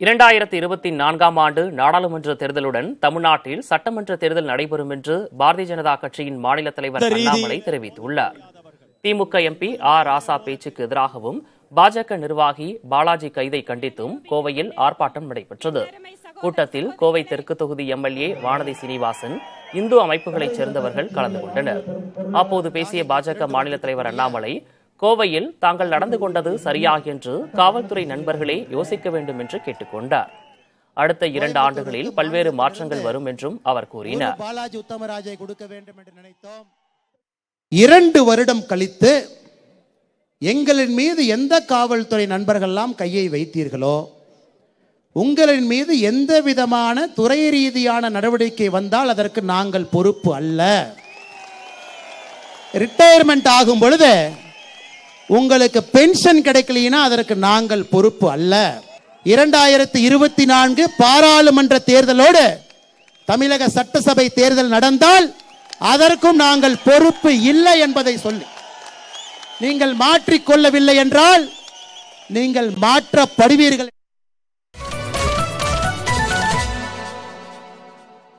இரண்டாயிரத்தி இருபத்தி நான்காம் ஆண்டு நாடாளுமன்ற தேர்தலுடன் தமிழ்நாட்டில் சட்டமன்ற தேர்தல் நடைபெறும் என்று பாரதிய ஜனதா கட்சியின் மாநில தலைவர் இந்த ரீதி- அண்ணாமலை தெரிவித்துள்ளார் திமுக எம்பி ஆர் ராசா பேச்சுக்கு எதிராகவும் பாஜக நிர்வாகி பாலாஜி கைதை கண்டித்தும் கோவையில் ஆர்ப்பாட்டம் நடைபெற்றது கூட்டத்தில் கோவை தெற்கு தொகுதி எம்எல்ஏ வானதி சீனிவாசன் இந்து அமைப்புகளைச் சேர்ந்தவர்கள் கலந்து கொண்டனர் அப்போது பேசிய பாஜக மாநில தலைவர் அண்ணாமலை கோவையில் தாங்கள் நடந்து கொண்டது சரியா என்று காவல்துறை நண்பர்களே யோசிக்க வேண்டும் என்று கேட்டுக்கொண்டார் அடுத்த இரண்டு ஆண்டுகளில் பல்வேறு மாற்றங்கள் வரும் என்றும் அவர் கூறினார் பாலாஜி உத்தமராஜை கொடுக்க வேண்டும் என்று நினைத்தோம் இரண்டு வருடம் கழித்து எங்களின் மீது எந்த காவல்துறை நண்பர்கள்லாம் கையை வைத்தீர்களோ உங்களின் மீது எந்த விதமான துறை ரீதியான நடவடிக்கை வந்தால் அதற்கு நாங்கள் பொறுப்பு அல்ல ரிட்டையர்மெண்ட் ஆகும் பொழுது உங்களுக்கு பென்ஷன் கிடைக்கலைன்னா அதற்கு நாங்கள் பொறுப்பு அல்ல இரண்டாயிரத்தி இருபத்தி நான்கு பாராளுமன்ற தேர்தலோடு தமிழக சட்டசபை தேர்தல் நடந்தால் அதற்கும் நாங்கள் பொறுப்பு இல்லை என்பதை சொல்லி நீங்கள் மாற்றிக்கொள்ளவில்லை என்றால் நீங்கள் மாற்றப்படுவீர்கள்